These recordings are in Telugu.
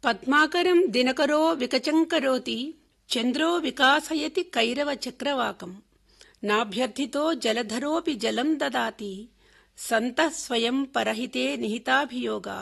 పద్మాకరం దినకరో వికచంకరోతి చంద్రో వికాసయతి కైరవ చక్రవాకం నాభ్యర్థితో జలధరోపి జలం దదాతి సంత స్వయం పరహితే నిహితాభియోగా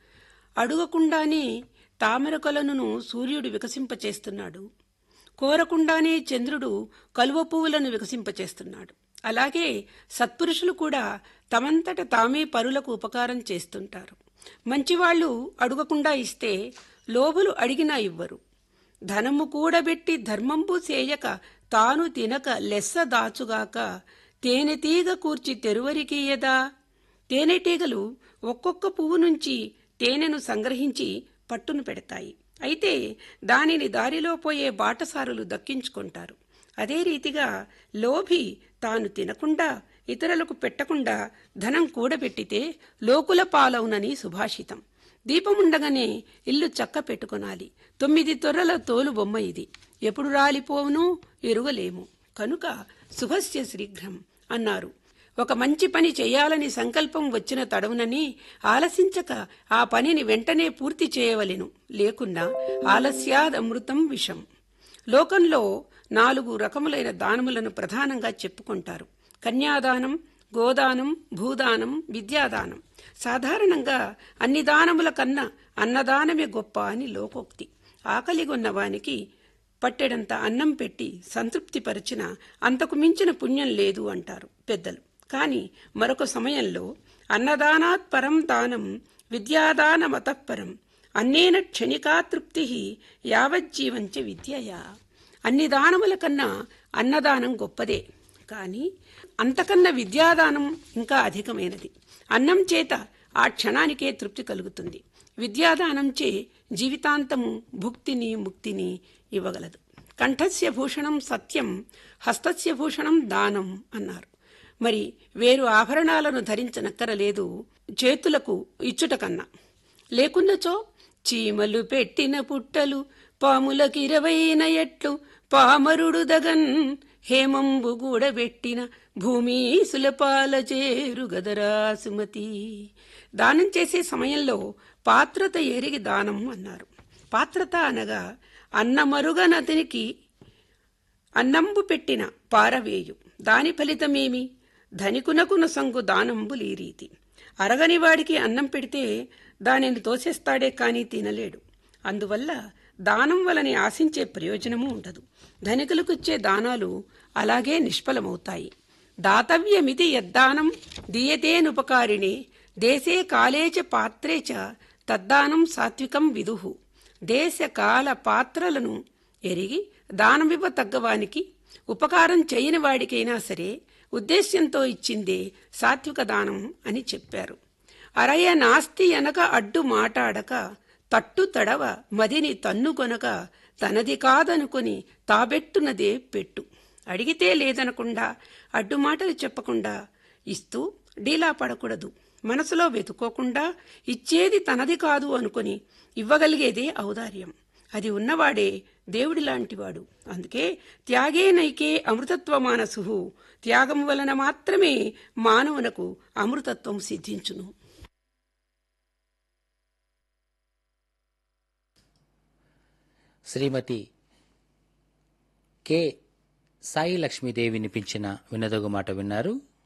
అడుగకుండానే తామరకొలనును సూర్యుడు వికసింపచేస్తున్నాడు కోరకుండానే చంద్రుడు కలువ పువ్వులను వికసింపచేస్తున్నాడు అలాగే సత్పురుషులు కూడా తమంతట తామే పరులకు ఉపకారం చేస్తుంటారు మంచివాళ్లు అడుగకుండా ఇస్తే లోబులు అడిగినా ఇవ్వరు ధనము కూడబెట్టి ధర్మంబు చేయక తాను తినక లెస్స దాచుగాక తేనెతీగ కూర్చి తెరువరికీయదా తేనెటీగలు ఒక్కొక్క పువ్వు నుంచి తేనెను సంగ్రహించి పట్టును పెడతాయి అయితే దానిని దారిలో పోయే బాటసారులు దక్కించుకుంటారు అదే రీతిగా లోభి తాను తినకుండా ఇతరులకు పెట్టకుండా ధనం కూడబెట్టితే లోకుల పాలవునని సుభాషితం దీపముండగానే ఇల్లు చక్క పెట్టుకొనాలి తొమ్మిది తొర్రల తోలు బొమ్మ ఇది ఎప్పుడు రాలిపోవును ఎరుగలేము కనుక శుభస్య శీఘ్రం అన్నారు ఒక మంచి పని చేయాలని సంకల్పం వచ్చిన తడవునని ఆలసించక ఆ పనిని వెంటనే పూర్తి చేయవలెను లేకున్నా ఆలస్యాదమృతం విషం లోకంలో నాలుగు రకములైన దానములను ప్రధానంగా చెప్పుకుంటారు కన్యాదానం గోదానం భూదానం విద్యాదానం సాధారణంగా అన్ని దానముల కన్నా అన్నదానమే గొప్ప అని లోకోక్తి ఆకలిగొన్న వానికి పట్టెడంత అన్నం పెట్టి సంతృప్తిపరిచిన అంతకు మించిన పుణ్యం లేదు అంటారు పెద్దలు కాని మరొక సమయంలో అన్నదానాత్ పరం దానం విద్యాదానమతఃపరం అన్నేన క్షణికా తృప్తి యావజ్జీవంచ విద్యయా అన్ని దానముల కన్నా అన్నదానం గొప్పదే కాని అంతకన్నా విద్యాదానం ఇంకా అధికమైనది అన్నం చేత ఆ క్షణానికే తృప్తి కలుగుతుంది విద్యాదానం చే జీవితాంతము భుక్తిని ముక్తిని ఇవ్వగలదు కంఠస్య భూషణం సత్యం హస్తస్య భూషణం దానం అన్నారు మరి వేరు ఆభరణాలను ధరించనక్కరలేదు చేతులకు ఇచ్చుట కన్నా లేకున్నచో చీమలు పెట్టిన పుట్టలు పాములకిరవైన ఎట్లు పామరుడు దగన్ హేమంబు గూడబెట్టిన భూమి సులపాల చేరు గదరా సుమతి దానం చేసే సమయంలో పాత్రత ఎరిగి దానం అన్నారు పాత్రత అనగా అన్నమరుగనతనికి అన్నంబు పెట్టిన పారవేయు దాని ఫలితమేమి ధనికునకున సంగు దానంబు లీరీతి అరగని వాడికి అన్నం పెడితే దానిని తోసేస్తాడే కానీ తినలేడు అందువల్ల దానం వలని ఆశించే ప్రయోజనము ఉండదు ధనికులకిచ్చే దానాలు అలాగే నిష్ఫలమవుతాయి దాతవ్యమితి యద్దానం దీయతేనుపకారిణే దేశే కాలే చ పాత్రే చ తద్దానం సాత్వికం విదుహు దేశ కాల పాత్రలను ఎరిగి దానమివ్వ తగ్గవానికి ఉపకారం చేయని వాడికైనా సరే ఉద్దేశ్యంతో ఇచ్చిందే సాత్విక దానం అని చెప్పారు అరయ నాస్తి ఎనక అడ్డు మాటాడక తట్టు తడవ మదిని తన్నుకొనక తనది కాదనుకొని తాబెట్టునదే పెట్టు అడిగితే లేదనకుండా అడ్డుమాటలు చెప్పకుండా ఇస్తూ డీలా పడకూడదు మనసులో వెతుకోకుండా ఇచ్చేది తనది కాదు అనుకొని ఇవ్వగలిగేదే ఔదార్యం అది ఉన్నవాడే దేవుడి లాంటివాడు అందుకే త్యాగే నైకే అమృతత్వ మానసు త్యాగం వలన మాత్రమే మానవునకు అమృతత్వం సిద్ధించును శ్రీమతి కె సాయి లక్ష్మీదేవి వినిపించిన వినదగు మాట విన్నారు